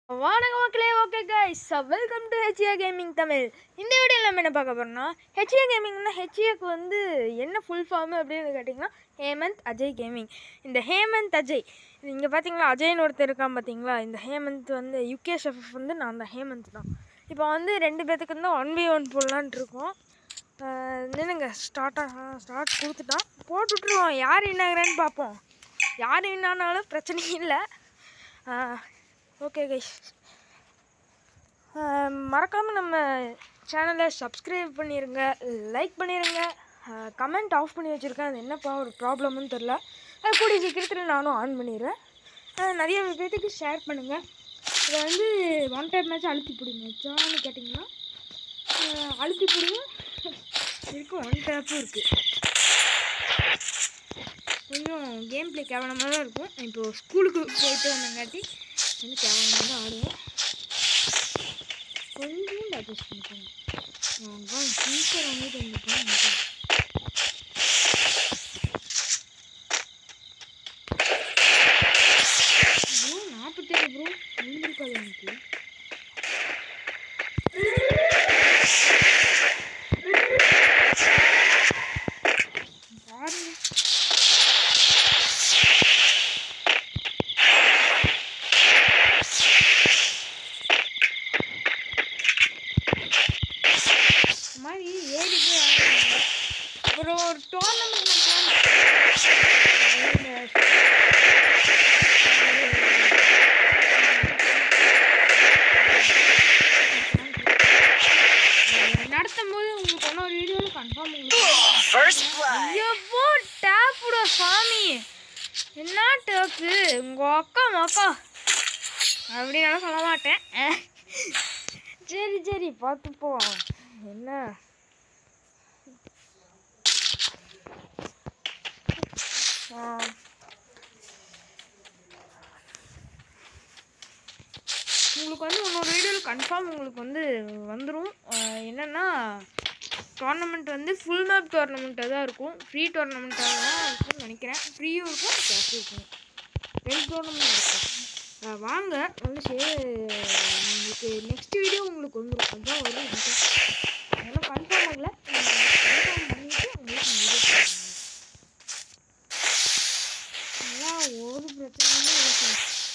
வணக்கம் மக்களே okay guys welcome to HA gaming Tamil இந்த வீடியோவில் நம்ம என்ன பார்க்க போகிறோம்னா ஹெச்ஏ கேமிங்னா ஹெச்ஏக்கு வந்து என்ன ஃபுல் ஃபார்ம் அப்படின்னு கேட்டிங்கன்னா ஹேமந்த் அஜய் கேமிங் இந்த ஹேமந்த் அஜய் இங்கே பார்த்தீங்களா அஜய்னு ஒருத்தர் இருக்கான் பார்த்தீங்களா இந்த ஹேமந்த் வந்து யூகே ஷெஃப் வந்து நான் தான் ஹேமந்த் தான் இப்போ வந்து ரெண்டு பேத்துக்கு வந்து ஒன் பை ஒன் போடலான்ட்டு இருக்கோம் நின்னுங்க ஸ்டார்ட்டாக ஸ்டார்ட் கொடுத்துட்டான் போட்டு விட்ருவோம் யார் வின்னாகிறேன்னு பார்ப்போம் யார் வின்னானாலும் பிரச்சனை இல்லை ஓகே கைஸ் மறக்காமல் நம்ம சேனலை சப்ஸ்கிரைப் பண்ணிடுங்க லைக் பண்ணிடுங்க கமெண்ட் ஆஃப் பண்ணி வச்சுருக்கேன் அது என்னப்பா ஒரு ப்ராப்ளம்னு தெரில அது கூடிய சீக்கிரத்தில் நானும் ஆன் பண்ணிடுறேன் அஹ் நிறைய பேர்த்துக்கு ஷேர் பண்ணுங்கள் இதை வந்து ஒன் டைம் மேட்ச் அழுத்தி பிடிங்க வச்சான்னு கேட்டிங்கன்னா அஹ் அழுத்தி பிடிங்க இருக்கு ஒன் டேப்பும் இருக்குது கொஞ்சம் கேம் ப்ளே கேவலமாக தான் இருக்கும் இப்போது ஸ்கூலுக்கு போயிட்டு வந்தங்காட்டி வந்து கேவலமாக தான் ஆடுவேன் கொஞ்சம் அட்ஜஸ்ட் பண்ணிக்கோங்க நான் ஃபியூச்சர் வாங்கிட்டு வந்துட்டேன் ப்ரோ நாற்பத்தேழு ப்ரோ விழுந்திருக்காது எனக்கு பாருங்க இந்த மாதிரி ஏறி போய் ஆடுவாங்க அப்புறம் ஒரு டோர்னமெண்ட் நடத்தும் போது உங்களுக்கு ஒன்றும் வீடியோவில் கன்ஃபார்ம் உங்களுக்கு First blood. எவ்வளோ டேப்புடா சாமி என்ன டேப்பு உங்கள் அக்கா மக்கா அப்படின்னாலும் சொல்ல மாட்டேன் அஹ். சரி சரி பார்த்துப்போம் என்ன ஆ. உங்களுக்கு வந்து இன்னொரு வீடியோவில் கன்ஃபார்ம் உங்களுக்கு வந்து வந்துடும் என்னென்னா டோர்னமெண்ட் வந்து ஃபுல் மேப் டோர்னமெண்ட்டாக தான் இருக்கும் ஃப்ரீ டோர்னமெண்ட்டாக தான் இருக்கும்னு நினைக்கிறேன் ஃப்ரீயும் இருக்கும் கேஷும் இருக்கும் ரெண்டு டோர்னமெண்ட் இருக்கும் அஹ் வாங்க வந்து சே உங்களுக்கு நெக்ஸ்ட் வீடியோ உங்களுக்கு வந்துடும் அதுதான் வரும் அதெல்லாம் கன்ஃபார்ம் ஆகல கன்ஃபார்ம் பண்ணிவிட்டு உங்களுக்கு நான் வீடியோ போடுறேன். அதெல்லாம் ஒரு பிரச்சனையுமே இல்லை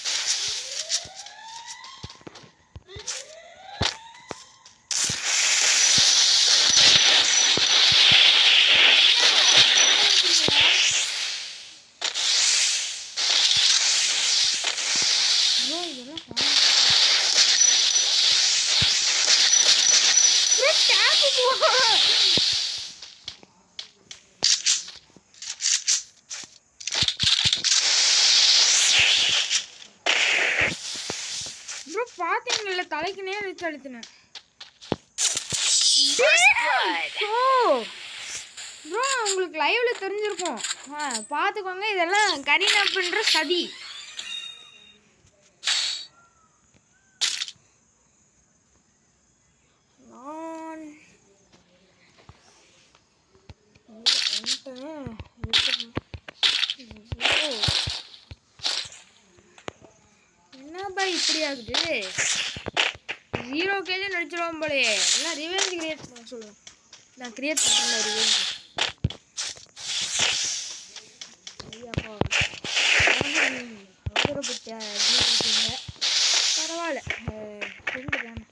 ப்ரோ இதெல்லாம் ப்ரோ டேப் போ ப்ரோ பாத்தீங்கல்ல தலைக்கு நேரம் வச்சு அழுத்தினேன் ப்ரோ ப்ரோ உங்களுக்கு லைவ்ல தெரிஞ்சிருக்கும் ஆ பார்த்துக்கோங்க இதெல்லாம் கரீனா பண்ற சதி நான் வந்துட்டேன். இருக்கட்டும். ஐயோ. என்னப்பா இப்படி ஆகுது ஜீரோ கேஜி நடிச்சிருவோம் போலயே எல்லாம் ரிவெஞ்ச் கிரியேட் பண்ண சொல்லுவேன் நான் கிரியேட் பண்ணுறேன் ரிவெஞ்ச் ஐயாப்பா அவசரப்பட்ட இருக்கீங்க பரவாயில்ல ஃப்ரெண்டு தானே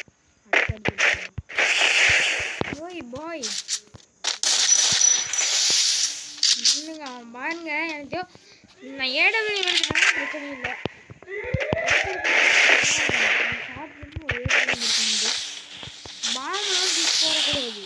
போய் பாய் இல்லைங்க அவன் பாருங்க எனக்கு நான் ஏடபிள்யூ எடுத்துட்டேன்னா பிரச்சனை இல்லை பாம்பெல்லாம் தூக்கி போடக்கூடாது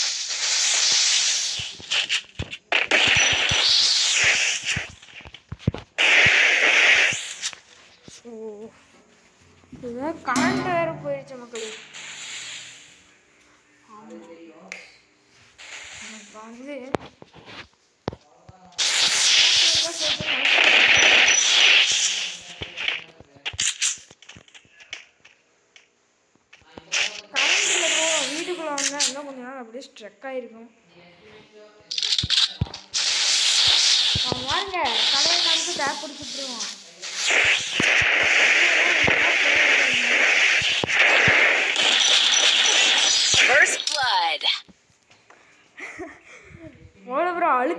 ஓ இதுதான் கரண்ட் வேற போயிடுச்சு மக்களே ஆமா. எனக்கு வந்து கரண்ட் இல்லை ப்ரோ வீட்டுக்குள்ள வந்தா இன்னும் கொஞ்ச நாள் அப்படியே ஸ்ட்ரெக் ஆயிருக்கும் அவன் வாங்க கடையை காமிச்சு டேப் பிடிச்சிட்டுருவான்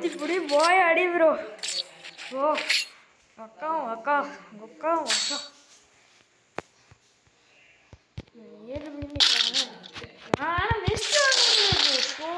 இப்படி போய் அடி ப்ரோ ஓ அக்கா அக்கா உங்க அக்கா உங்க அக்கா ஏழு மணி ஆனால் நெக்ஸ்ட் ஓ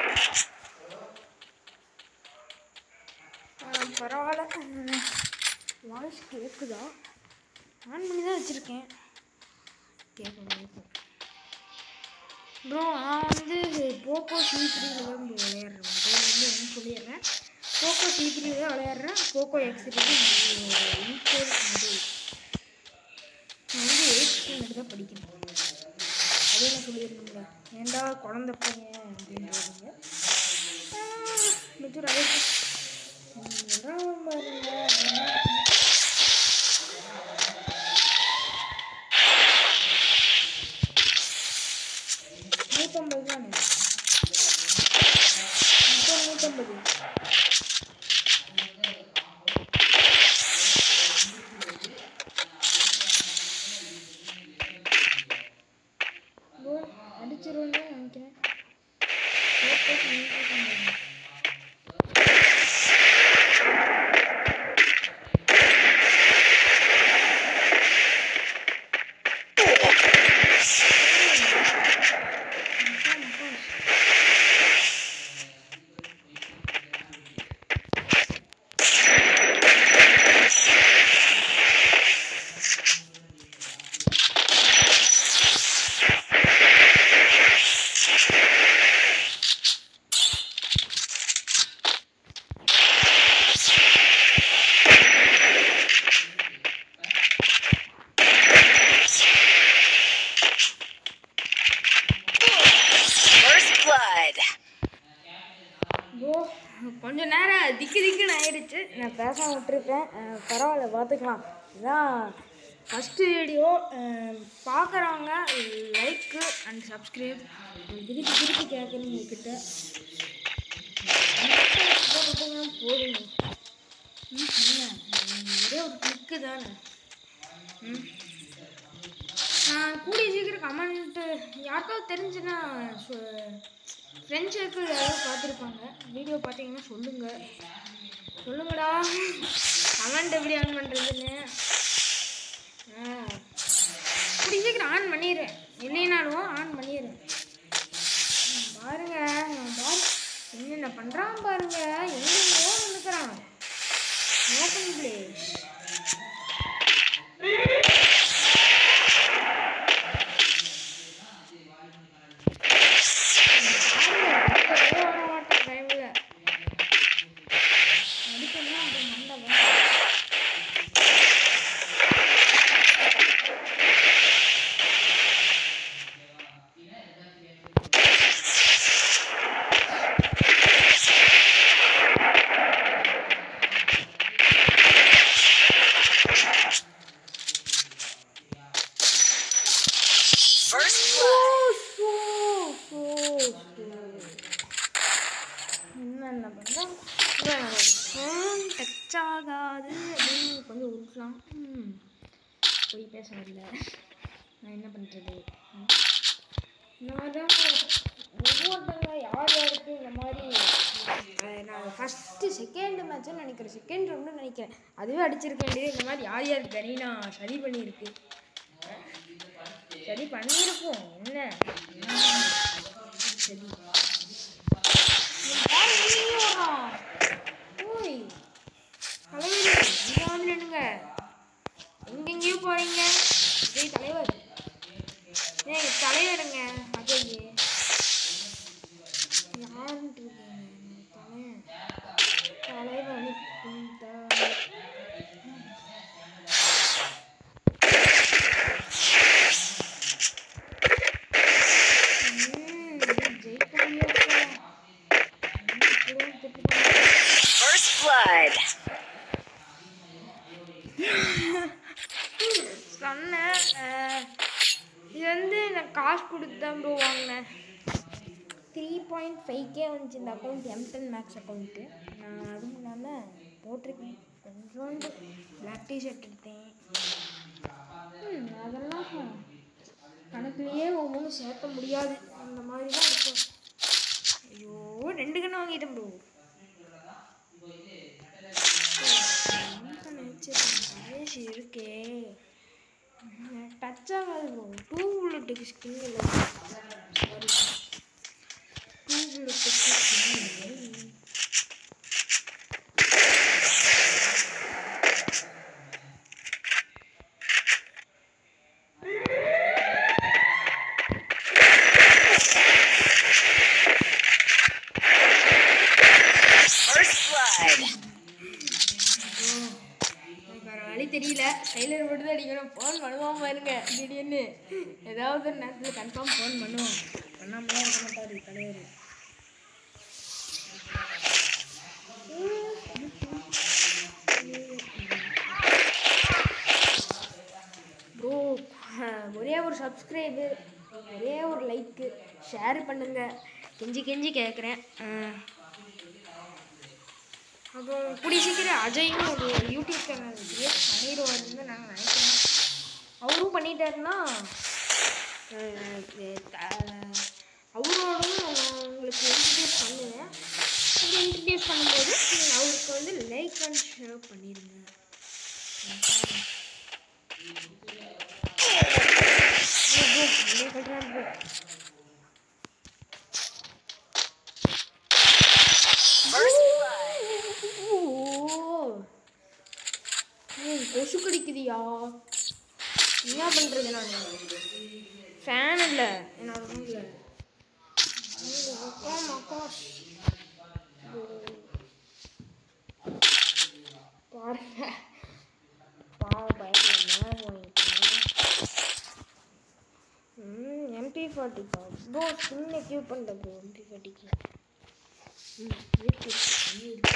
ஆ, பரவாயில்ல வாய்ஸ் கேட்குதா ஆன் பண்ணி தான் வச்சுருக்கேன் கேட்கும் கேட்கும் ப்ரோ நான் வந்து போக்கோ சி த்ரீல தான் bro விளையாடுறேன் அது வந்து என்ன சொல்லிடுறேன் போக்கோ சி த்ரீல தான் விளையாடுறேன் போக்கோ எக்ஸ் த்ரீ இன்கோர் மொபைல் நான் வந்து எயிட் ஸ்கூலுக்கு தான் படிக்கிறேன் அதே நான் சொல்லியிருந்தேன்ல ஏன்டா குழந்த பையன் அப்படின்றீங்க மிச்சம் ரைட்டு பாருங்க நூற்றம்பது தானே மொத்தம் நூற்றம்பது அடிச்சிருவேன்னு நினைக்கிறேன் போட்டு நூற்றம்பது. மக்கா, மக்கா. First blood. ப்ரோ கொஞ்ச நேரம் திக்கு திக்குன்னு ஆயிடுச்சு நான் பேசாம விட்டுருப்பேன் அஹ் பரவாயில்ல பார்த்துக்கலாம் இதான் ஃபஸ்ட்டு வீடியோ பார்க்குறவங்க லைக்கு அண்ட் சப்ஸ்கிரைப் திருப்பி திருப்பி கேட்குறேன் உங்ககிட்ட போட்டுட்டீங்கன்னா போதுங்க ம், என்ன? ஒரே ஒரு கிளிக்கு தானே ம் நான் கூடிய சீக்கிரம் கமெண்ட்டு யாருக்காவது தெரிஞ்சுன்னா ஃப்ரெண்ட்ஸ் சர்க்கிள் யாராவது பார்த்துருப்பாங்க வீடியோ பார்த்தீங்கன்னா சொல்லுங்கள் சொல்லுங்கடா கமெண்ட் எப்படி ஆன் பண்ணுறதுன்னு ஆ கூடிய சீக்கிரம் ஆன் பண்ணிடுறேன் இல்லைனாலும் ஆன் பண்ணிடுறேன் ம், பாருங்க இவன் பாரு என்னென்ன பண்ணுறான் பாருங்க எங்கெங்கோ நிற்கிறான் ஓப்பன் பிளேஸ் First blood. என்னென்ன பண்ணலாம் ஃபோன் டச் ஆகாது அப்படின்னு கொஞ்சம் உருட்டலாம் ம். போய் பேச வரல நான் என்ன பண்ணுறது இந்த மாதிரி தான் ஒவ்வொருத்தங்க யார் யாருக்கு இந்த மாதிரி அஹ், நான் ஃபஸ்ட்டு செகண்ட் மேட்ச்சுன்னு நினைக்கிறேன் செகண்ட் ரவுண்டு நினைக்கிறேன் அதுவே அடிச்சிருக்க வேண்டியது இந்த மாதிரி யார் யார் கரீனா சரி பண்ணியிருக்கு சரி பண்ணியிருப்போம் என்ன என்ன? சரி பாரு, நீங்க வரோம். ஓய் தலைவர் இங்க வந்து நின்னுங்க எங்கெங்கேயோ போறீங்க விஜய் தலைவர் ஏய் தலைவருங்க அஜய் யாருன்ட்டு இருக்கீங்க தலை தலைவர் இந்த ம், ஜெயிக்க முடியாது இப்படியும் திட்டுறாங்க. First blood. சொன்னேன் அஹ், இது வந்து நான் காசு கொடுத்து தான் ப்ரோ வாங்கினேன் த்ரீ பாயிண்ட் ஃபைவ் கே வந்துச்சு இந்த அக்கௌண்ட் எம்டென் மேக்ஸ் அக்கௌண்ட்டு நான் அதுவும் இல்லாமல் போட்டிருக்கேன் கொஞ்சோண்டு பிளாக் டிஷர்ட் எடுத்தேன் ம், அதெல்லாம் கணக்குலேயே ஒவ்வொன்றும் சேர்க்க முடியாது அந்த மாதிரி தான் இருக்கும் ஐயோ ரெண்டு கண்ணு வாங்கிட்டேன் ப்ரோ கைஸ் இருக்கே டச் ஆகாது ப்ரோ டூ புல்லட்டுக்கு ஸ்கின் இல்லை சாரி டூ புல்லட்டுக்கு ஸ்கின் இல்லை First blood. எனக்கு வேறு வழி தெரியல டெய்லர் மட்டும் தான் அடிக்கணும் ஃபோன் பண்ணுவோம் பாருங்க திடீர்னு ஏதாவது ஒரு நேரத்தில் கன்ஃபார்ம் ஃபோன் பண்ணுவோம் பண்ணாமலாம் இருக்க மாட்டார் தலைவர் ப்ரோ ஒரே ஒரு சப்ஸ்கிரைபு ஒரே ஒரு லைக்கு ஷேர் பண்ணுங்க கெஞ்சி கெஞ்சி கேட்குறேன் அப்புறம் கூடிய சீக்கிரம் அஜயும் ஒரு யூடியூப் சேனல் கிரியேட் பண்ணிடுவாருன்னு நான் நினைக்கிறேன் அவரும் பண்ணிட்டாருன்னா அஹ், அஹ், த- அவரோடவும் நான் உங்களுக்கு இன்ட்ரடியூஸ் பண்ணுவேன் அப்படி இன்ட்ரடியூஸ் பண்ணும்போது நீங்கள் அவருக்கு வந்து லைக் அண்ட் ஷேர் பண்ணிடுங்க bro, bro, அப்படியே கட்டுறேன் bro. First blood. ஓ ஏய், கொசு கடிக்குதியா என்ன பண்றது நான் ஃபேன் இல்லை என்னோட ரூம்ல பாருங்க பாவம் பயப்பட மேம் வாங்கிக்கலாம் ம் MP forty bro skin equip பண்ணிட்டேன் ப்ரோ எம்பி ஃபார்ட்டிக்கு ம் இருக்கு இருக்கு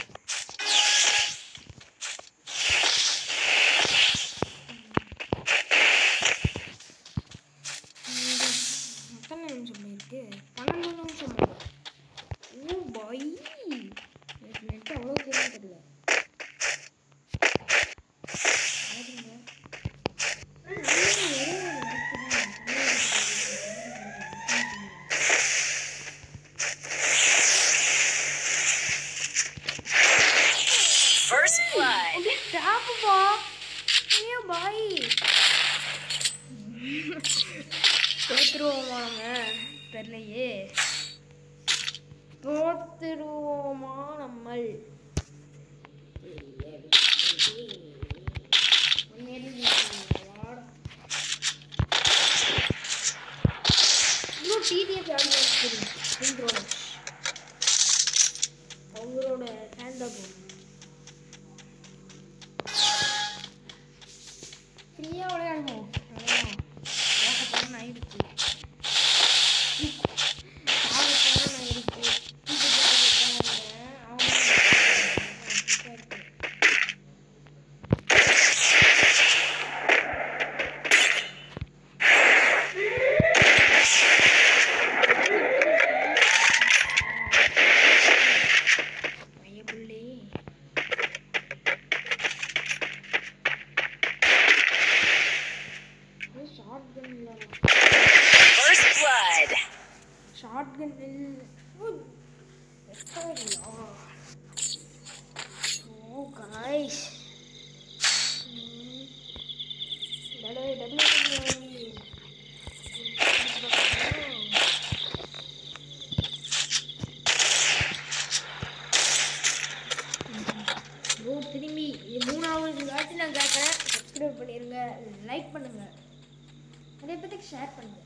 எத்தனை நிமிஷம் இருக்கு பன்னெண்டு நிமிஷம் ஓ பாய் எனக்கு நெட் அவ்வளோ தெரியும் தெரியல பாருங்க. ஆ, நல்லா ஒரே ஒரு net தான். First blood. அப்படியே டாப்புப்பா ஐயோ பாய் தோத்துருவோமாங்க தெரியலையே தோத்துருவோமா நம்மள் இன்னும் டிடிஎஃப் யாரும் தெரியும் அவங்களோட ஹேண்ட் ஃப்ரீயாக விளையாடணும் அவ்வளோதான் ஏகப்பட்டன ஆயிடுச்சு ஏகப்பட்டன ஆயிடுச்சு தூக்கி போட்டு வைக்காதீங்க. அவங்க இருக்கு. ஐயப்புள்ளே. அது shotgun First blood. Shotgun oh guys bro திரும்பி இது மூணாவது வாட்டி நான் கேட்குறேன் சப்ஸ்கிரைப் பண்ணிடுங்க லைக் பண்ணுங்க நிறைய பேத்துக்கு ஷேர் பண்ணுங்க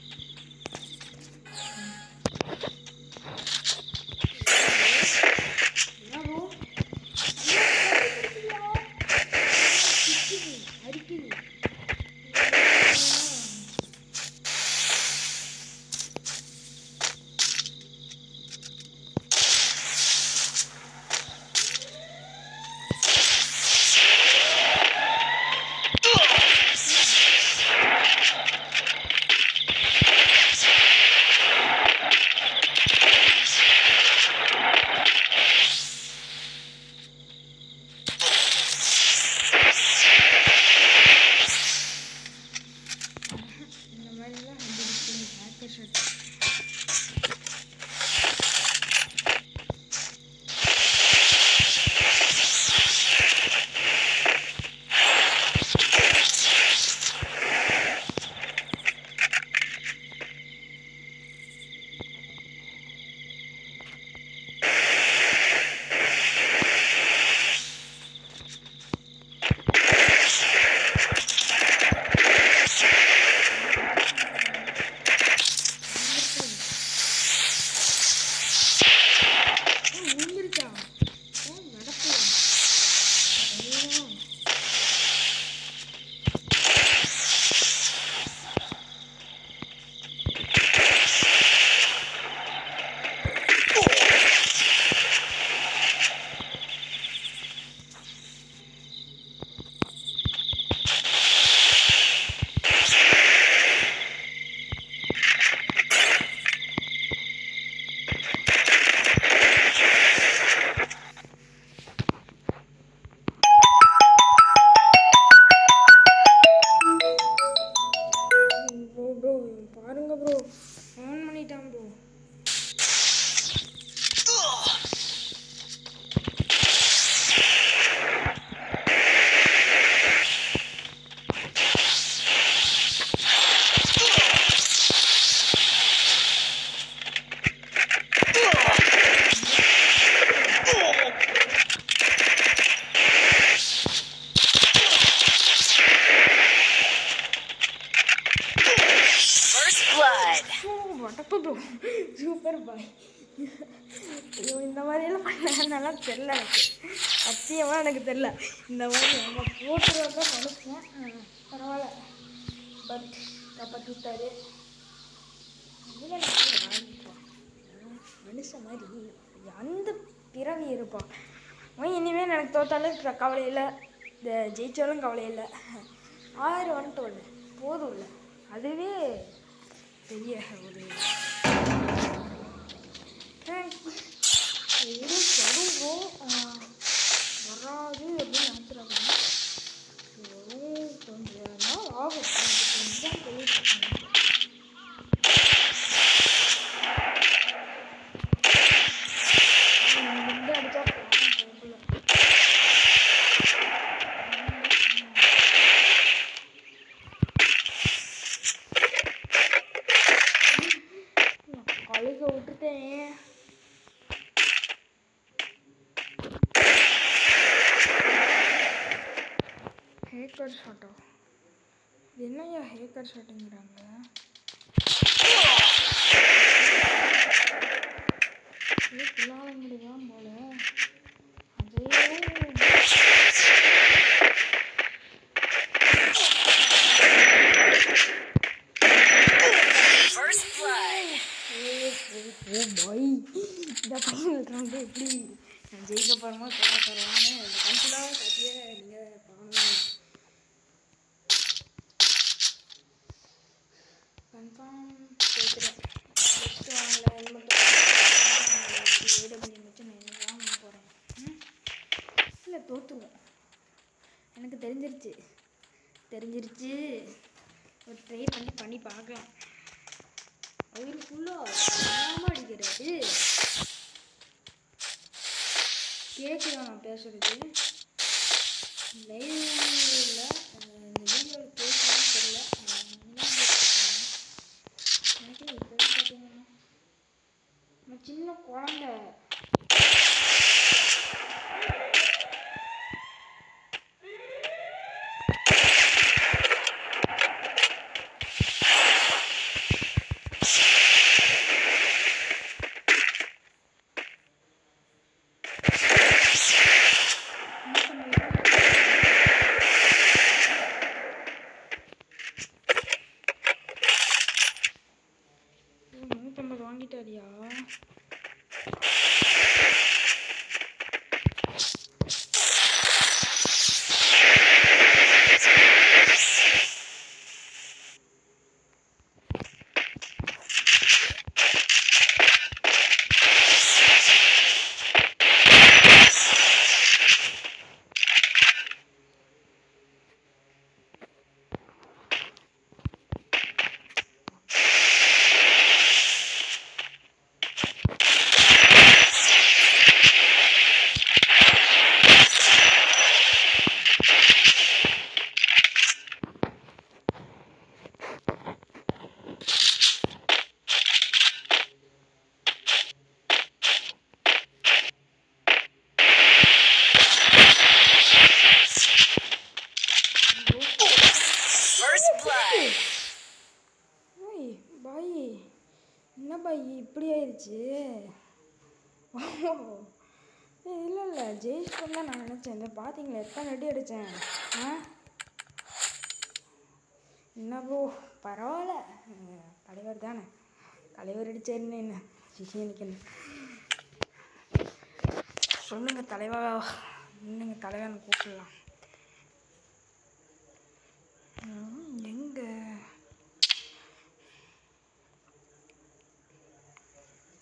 என்ன bro? அடிக்குது, அடிக்குது. இந்த மாதிரிலாம் ஹேக்கர் ஷர்ட் பாருங்க ப்ரோ ஃபோன் பண்ணிட்டான் ப்ரோ First blood. வடப்பு ப்ரோ சூப்பர் பாய் ஐயோ இந்த மாதிரியெல்லாம் பண்ண தெரில எனக்கு சத்தியமாக எனக்கு தெரில இந்த மாதிரி நம்ம போட்டுருவா தான் நினச்சேன் ஆ, பரவாயில்ல பட் காப்பாற்றி விட்டாரு இதில் நான் வாழ்ந்துப்பான் மனுஷன் மாதிரி அந்த பிறவி இருப்பான் அவன் இனிமேல் எனக்கு தோத்தாலும் க- கவலை இல்லை இந்த ஜெயிச்சாலும் கவலை இல்லை ஆறு வந்துட்டோம் இல்லை போதும் இல்லை அதுவே பெரிய ஒரு இது வரும் வராது அப்படின்னு நினச்சிடாங்க வரும் கொஞ்சம் நாள் ஆகும் எனக்கு கொஞ்சம் தெரியும் இங்கிருந்து அடிச்சா போகும் போகல கழுக விட்டுட்டேன் ஹேக்கர் ஷாட்டா என்னையா ஹேக்கர் ஷாட்டுங்கிறாங்க ஏ பிள்ளால முடிதான் போல அதே First blood. ஓ பாய் இந்த ஃபைனல் ரவுண்டு எப்படி நான் ஜெயிக்க போகிறோமோ தோக்க போகிறோம்னு இந்த கன்ஃபியூலாக கட்டியே நீங்கள் பார்க்கணும் கன்ஃபார்ம் கேட்குறேன் நெக்ஸ்ட் வாங்கல ஹெல்மெட் ஏடபிள்யூ வச்சு நான் என்ன வாங்க போகிறேன் இல்லை தோற்றுருவோம் எனக்கு தெரிஞ்சிருச்சு தெரிஞ்சிருச்சு ஒரு ட்ரை பண்ணி பண்ணி பார்க்கலாம் அவர் ஃபுல்லாக பயங்கரமாக அடிக்கிறாரு கேட்குதா நான் பேசுறது லைவ்ல இந்த வீடியோவில் பேசலாம்னு தெரியல அஹ் இனிமே பேசலாம். எனக்கு இப்போ பார்த்தீங்கன்னா நம்ம சின்ன குழந்தை என்ன பண்ணுறது? நூற்றம்பது வாங்கிட்டாரியா First blood. ஓய் பாய் என்ன பாய் இப்படி ஆயிடுச்சு இல்லை இல்லை ஜெயிச்சிட்டோம் தான் நான் நினச்சேன் இந்த பார்த்தீங்களா எத்தனை அடி அடித்தேன் ஆ என்ன ப்ரோ பரவாயில்ல உம், தலைவர் தானே தலைவர் அடிச்சாருன்னு என்ன சிஷியனுக்கு என்ன சொல்லுங்க தலைவா இன்னுங்க தலைவனை கூப்பிடலாம் ம், எங்க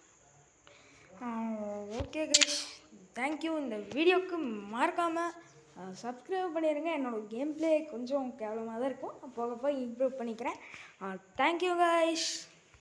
ஓகே கைஸ் தேங்க்யூ இந்த வீடியோக்கு மறக்காமல் சப்ஸ்கிரைப் பண்ணிடுங்க என்னோடய கேம் ப்ளே கொஞ்சம் கேவலமாக தான் இருக்கும் போக போக இம்ப்ரூவ் பண்ணிக்கிறேன் தேங்க்யூ guys